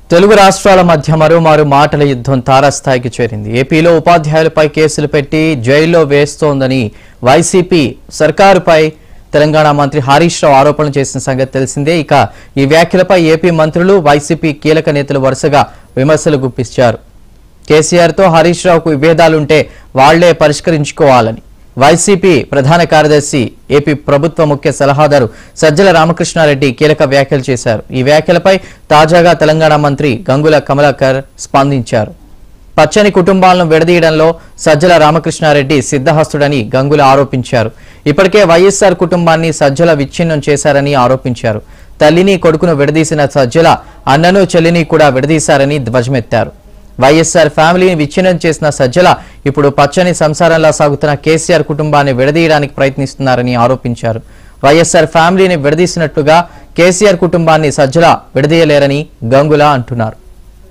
తెలుగు రాష్ట్రాల మధ్య మరోమారు మాటల యుద్ధం తారాస్థాయికి చేరింది ఏపీలో ఉపాధ్యాయులపై కేసులు పెట్టి జైల్లో వేస్తోందని వైసీపీ సర్కారుపై తెలంగాణ మంత్రి హరీష్ రావు ఆరోపణలు చేసిన సంగతి తెలిసిందే ఇక ఈ వ్యాఖ్యలపై ఏపీ మంత్రులు వైసీపీ కీలక నేతలు వరుసగా విమర్శలు గుప్పించారు కేసీఆర్తో హరీష్ రావుకు విభేదాలుంటే వాళ్లే పరిష్కరించుకోవాలని వైసీపీ ప్రధాన కార్యదర్శి ఏపీ ప్రభుత్వ ముఖ్య సలహాదారు సజ్జల రామకృష్ణారెడ్డి కీలక వ్యాఖ్యలు చేశారు ఈ వ్యాఖ్యలపై తాజాగా తెలంగాణ మంత్రి గంగుల కమలాకర్ స్పందించారు పచ్చని కుటుంబాలను విడదీయడంలో సజ్జల రామకృష్ణారెడ్డి సిద్ధహస్తుడని గంగుల ఆరోపించారు ఇప్పటికే వైఎస్ఆర్ కుటుంబాన్ని సజ్జల విచ్ఛిన్నం చేశారని ఆరోపించారు తల్లిని కొడుకును విడదీసిన సజ్జల అన్నను చెల్లిని కూడా విడదీశారని ధ్వజమెత్తారు వైఎస్ఆర్ ఫ్యామిలీని విచ్ఛిన్నం చేసిన సజ్జల ఇప్పుడు పచ్చని సంసారంలా సాగుతున్న కేసీఆర్ కుటుంబాన్ని విడదీయడానికి ప్రయత్నిస్తున్నారని ఆరోపించారు వైఎస్ఆర్ ఫ్యామిలీని విడదీసినట్లుగా కేసీఆర్ కుటుంబాన్ని సజ్జల విడదీయలేరని గంగుల అంటున్నారు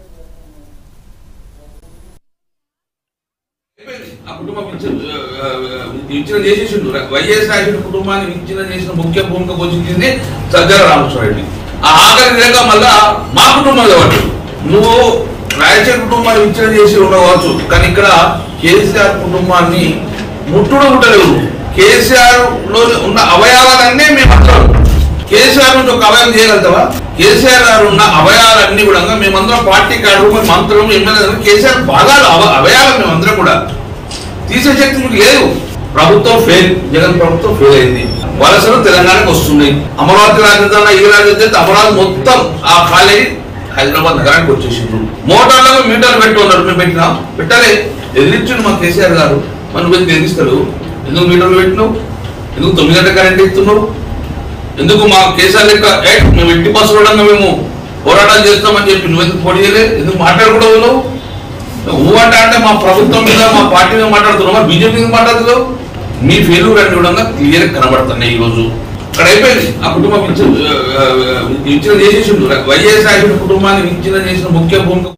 ఆ కుటుంబం విచ్ఛిన్న ఆ, ఆ, విచ్ఛిన్నం చేసేసిండు వైఎస్ రాజశేఖర కుటుంబాన్ని విచ్ఛిన్నం చేసిన ముఖ్య భూమిక పోషించింది సజ్జల రామకృష్ణారెడ్డి ఆ ఆఖరి లేక మళ్ళా మా కుటుంబంలో పట్టు నువ్వు రాజశేఖర కుటుంబాన్ని విచ్ఛిన్నం చేసి ఉండవచ్చు కానీ ఇక్కడ కేసీఆర్ కుటుంబాన్ని ముట్టుడు ముట్టలేవు కేసీఆర్ లో ఉన్న అవయవాలన్నీ మేమందరం కేసీఆర్ నుంచి ఒక అవయవం చేయగలుగుతావా కేసీఆర్ గారు ఉన్న అవయాలన్నీ కూడా మేమందరం పార్టీ కాడు మంత్రులు ఎమ్మెల్యే కేసీఆర్ భాగాలు అవ అవయాలు మేమందరం కూడా తీసే శక్తి మీకు లేదు ప్రభుత్వం ఫెయిల్ జగన్ ప్రభుత్వం ఫెయిల్ అయింది వలసలు తెలంగాణకు వస్తున్నాయి అమరావతి రాజధాని ఈ రాజధాని అమరావతి మొత్తం ఆ ఖాళీ హైదరాబాద్ నగరానికి వచ్చేసిండ్రు మోటార్లకు మీటర్లు పెట్టి ఉన్నారు మేము పెట్టినా పెట్టాలి ఎదిరించండి మా కేసీఆర్ గారు మన నువ్వు ఎందుకు ఎదిరిస్తాడు ఎందుకు మీటర్లు పెట్టినావు ఎందుకు తొమ్మిది గంటల కరెంట్ ఇస్తున్నావు ఎందుకు మా కేసీఆర్ లెక్క ఏ మేము ఎట్టి బస్సు కూడా మేము పోరాటం చేస్తామని చెప్పి నువ్వు ఎందుకు పోటీ చేయలేదు ఎందుకు మాట్లాడకూడదు నువ్వు నువ్వు అంటే అంటే మా ప్రభుత్వం మీద మా పార్టీ మీద మాట్లాడుతున్నావు మా బీజేపీ మీద మాట్లాడుతున్నావు మీ ఫెయిల్యూర్ అన్ని కూడా క్లియర్ కనబడుతున్నాయి ఈ రోజు అక్కడ అయిపోయింది ఆ కుటుంబం విచ్ఛిన్న ఆ, ఆ, విచ్ఛిన్నం చేసేసిండు వైఎస్ రాజశేఖర కుటుంబాన్ని విచ్ఛిన్నం చేసిన ముఖ్య భూమిక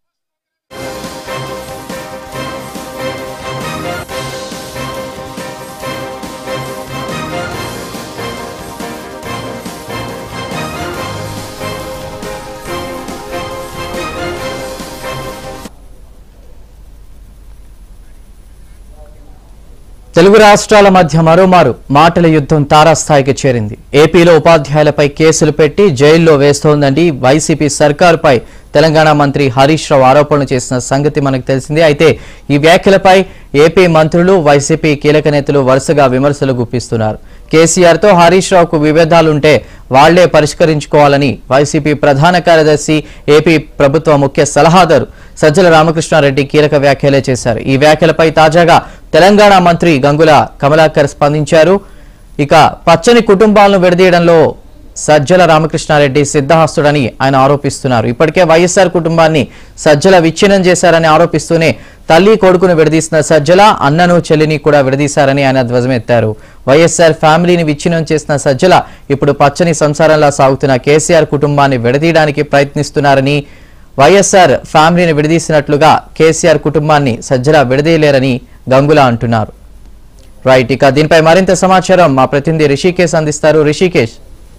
తెలుగు రాష్ట్రాల మధ్య మరోమారు మాటల యుద్ధం తారాస్థాయికి చేరింది ఏపీలో ఉపాధ్యాయులపై కేసులు పెట్టి జైల్లో వేస్తోందని వైసీపీ సర్కారుపై తెలంగాణ మంత్రి హరీష్ రావు ఆరోపణలు చేసిన సంగతి మనకు తెలిసిందే అయితే ఈ వ్యాఖ్యలపై ఏపీ మంత్రులు వైసీపీ కీలక నేతలు వరుసగా విమర్శలు గుప్పిస్తున్నారు కేసీఆర్తో హరీష్ రావుకు విభేదాలుంటే వాళ్లే పరిష్కరించుకోవాలని వైసీపీ ప్రధాన కార్యదర్శి ఏపీ ప్రభుత్వ ముఖ్య సలహాదారు సజ్జల రామకృష్ణారెడ్డి కీలక వ్యాఖ్యలే చేశారు ఈ వ్యాఖ్యలపై తాజాగా తెలంగాణ మంత్రి గంగుల కమలాకర్ స్పందించారు ఇక పచ్చని కుటుంబాలను విడదీయడంలో సజ్జల రామకృష్ణారెడ్డి సిద్ధహస్తుడని ఆయన ఆరోపిస్తున్నారు ఇప్పటికే వైఎస్ఆర్ కుటుంబాన్ని సజ్జల విచ్ఛిన్నం చేశారని ఆరోపిస్తూనే తల్లి కొడుకును విడదీసిన సజ్జల అన్నను చెల్లిని కూడా విడదీశారని ఆయన ధ్వజమెత్తారు వైఎస్ఆర్ ఫ్యామిలీని విచ్ఛిన్నం చేసిన సజ్జల ఇప్పుడు పచ్చని సంసారంలా సాగుతున్న కేసీఆర్ కుటుంబాన్ని విడదీయడానికి ప్రయత్నిస్తున్నారని వైఎస్ఆర్ ఫ్యామిలీని విడదీసినట్లుగా కేసీఆర్ కుటుంబాన్ని సజ్జల విడదీయలేరని గంగుల అంటున్నారు రైట్ ఇక దీనిపై మరింత సమాచారం మా ప్రతినిధి రిషికేశ్ అందిస్తారు రిషికేశ్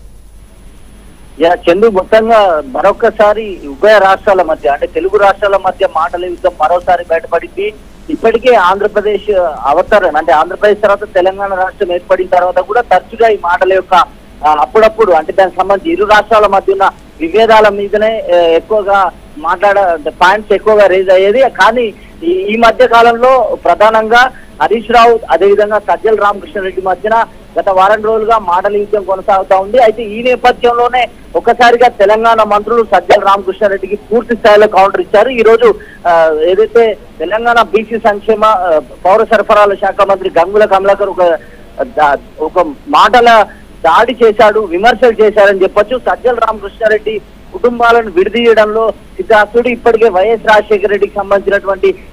యా చందు మొత్తంగా మరొకసారి ఉభయ రాష్ట్రాల మధ్య అంటే తెలుగు రాష్ట్రాల మధ్య మాటల యుద్ధం మరోసారి బయటపడింది ఇప్పటికే ఆంధ్రప్రదేశ్ అవతరణ అంటే ఆంధ్రప్రదేశ్ తర్వాత తెలంగాణ రాష్ట్రం ఏర్పడిన తర్వాత కూడా తరచుగా ఈ మాటల యొక్క ఆ, అప్పుడప్పుడు అంటే దానికి సంబంధించి ఇరు రాష్ట్రాల మధ్య ఉన్న విభేదాల మీదనే ఆ, ఎక్కువగా మాట్లాడ పాయింట్స్ ఎక్కువగా రేజ్ అయ్యేది కానీ ఈ ఈ మధ్య కాలంలో ప్రధానంగా హరీష్ రావు అదేవిధంగా సజ్జల రామకృష్ణారెడ్డి మధ్యన గత వారం రోజులుగా మాటల యుద్ధం కొనసాగుతా ఉంది అయితే ఈ నేపథ్యంలోనే ఒక్కసారిగా తెలంగాణ మంత్రులు సజ్జల రామకృష్ణారెడ్డికి పూర్తి స్థాయిలో కౌంటర్ ఇచ్చారు ఈ రోజు ఆ, ఏదైతే తెలంగాణ బీసీ సంక్షేమ ఆ, పౌర సరఫరాల శాఖ మంత్రి గంగుల కమలాకర్ ఒక దా- ఒక మాటల దాడి చేశాడు విమర్శలు చేశారని చెప్పొచ్చు సజ్జల రామకృష్ణారెడ్డి కుటుంబాలను విడదీయడంలో సిద్ధార్థుడు ఇప్పటికే వైఎస్ రాజశేఖర రెడ్డికి సంబంధించినటువంటి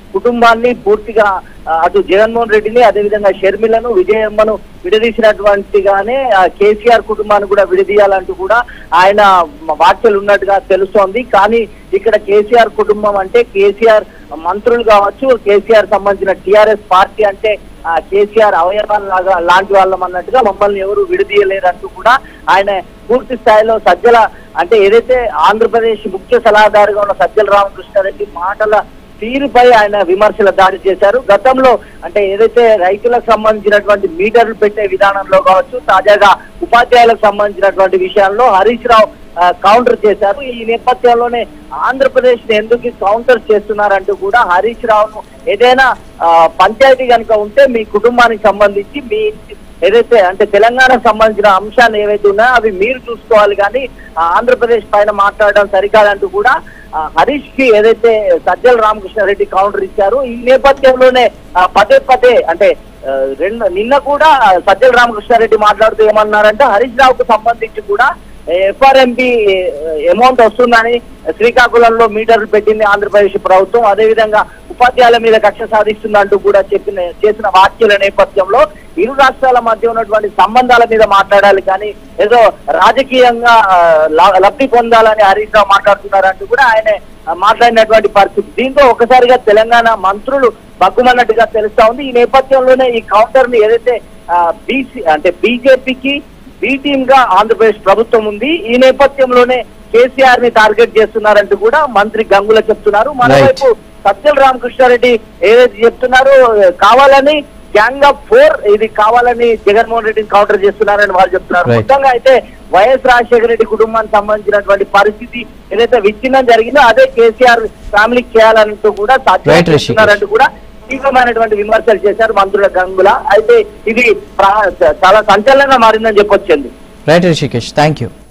కుటుంబాన్ని పూర్తిగా ఆ, అటు జగన్మోహన్ రెడ్డిని అదేవిధంగా షర్మిలను విజయమ్మను విడదీసినటువంటిగానే ఆ, కేసీఆర్ కుటుంబాన్ని కూడా విడదీయాలంటూ కూడా ఆయన వ్యాఖ్యలు ఉన్నట్టుగా తెలుస్తోంది కానీ ఇక్కడ కేసీఆర్ కుటుంబం అంటే కేసీఆర్ మంత్రులు కావచ్చు కేసీఆర్ సంబంధించిన టిఆర్ఎస్ పార్టీ అంటే ఆ, కేసీఆర్ అవయవాల లాగా లాంటి వాళ్ళం అన్నట్టుగా మమ్మల్ని ఎవరు విడదీయలేరంటూ కూడా ఆయన పూర్తి స్థాయిలో సజ్జల అంటే ఏదైతే ఆంధ్రప్రదేశ్ ముఖ్య సలహాదారుగా ఉన్న సజ్జల రామకృష్ణారెడ్డి మాటల తీరుపై ఆయన విమర్శల దాడి చేశారు గతంలో అంటే ఏదైతే రైతులకు సంబంధించినటువంటి మీటర్లు పెట్టే విధానంలో కావచ్చు తాజాగా ఉపాధ్యాయులకు సంబంధించినటువంటి విషయాల్లో హరీష్ రావు ఆ, కౌంటర్ చేశారు ఈ నేపథ్యంలోనే ఆంధ్రప్రదేశ్ ని ఎందుకు కౌంటర్ చేస్తున్నారంటూ కూడా హరీష్ రావును ఏదైనా ఆ, పంచాయతీ కనుక ఉంటే మీ కుటుంబానికి సంబంధించి మీ ఏదైతే అంటే తెలంగాణకు సంబంధించిన అంశాలు ఏవైతే ఉన్నాయో అవి మీరు చూసుకోవాలి కానీ ఆ, ఆంధ్రప్రదేశ్ పైన మాట్లాడడం సరికాదంటూ కూడా ఆ, హరీష్ కి ఏదైతే సజ్జల రామకృష్ణారెడ్డి కౌంటర్ ఇచ్చారు ఈ నేపథ్యంలోనే ఆ, పదే పదే అంటే ఆ, రెండు నిన్న కూడా సజ్జల రామకృష్ణారెడ్డి మాట్లాడుతూ ఏమన్నారంటే హరీష్ రావుకు సంబంధించి కూడా ఎఫ్ఆర్ఎంపి అమౌంట్ వస్తుందని శ్రీకాకుళంలో మీటర్లు పెట్టింది ఆంధ్రప్రదేశ్ ప్రభుత్వం అదేవిధంగా ఉపాధ్యాయుల మీద కక్ష సాధిస్తుందంటూ కూడా చెప్పిన చేసిన వ్యాఖ్యల నేపథ్యంలో ఇరు రాష్ట్రాల మధ్య ఉన్నటువంటి సంబంధాల మీద మాట్లాడాలి కానీ ఏదో రాజకీయంగా ఆ, ల- లబ్ధి పొందాలని హరీష్ రావు మాట్లాడుతున్నారంటూ కూడా ఆయన ఆ, మాట్లాడినటువంటి పరిస్థితి దీంతో ఒకసారిగా తెలంగాణ మంత్రులు బగ్గుమన్నట్టుగా తెలుస్తా ఉంది ఈ నేపథ్యంలోనే ఈ కౌంటర్ ని ఏదైతే బీసీ అంటే బీజేపీకి బి టీమ్ గా ఆంధ్రప్రదేశ్ ప్రభుత్వం ఉంది ఈ నేపథ్యంలోనే కేసీఆర్ ని టార్గెట్ చేస్తున్నారంటూ కూడా మంత్రి గంగుల చెప్తున్నారు మరోవైపు సత్యల రామకృష్ణారెడ్డి ఏదైతే చెప్తున్నారో కావాలని గ్యాంగ్ ఆఫ్ ఫోర్ ఇది కావాలని జగన్మోహన్ రెడ్డిని కౌంటర్ చేస్తున్నారని వారు చెప్తున్నారు Right. మొత్తంగా అయితే వైఎస్ రాజశేఖర రెడ్డి కుటుంబానికి సంబంధించినటువంటి పరిస్థితి ఏదైతే విచ్ఛిన్నం జరిగిందో అదే కేసీఆర్ ఫ్యామిలీకి చేయాలంటూ కూడా సాధ్యం Right, రిషికేష్. చేస్తున్నారంటూ కూడా తీవ్రమైనటువంటి విమర్శలు చేశారు మంత్రుల గంగుల అయితే ఇది ప్రా- చాలా సంచలనంగా మారిందని చెప్పొచ్చండి రైట్ రిషికేష్ థ్యాంక్ యూ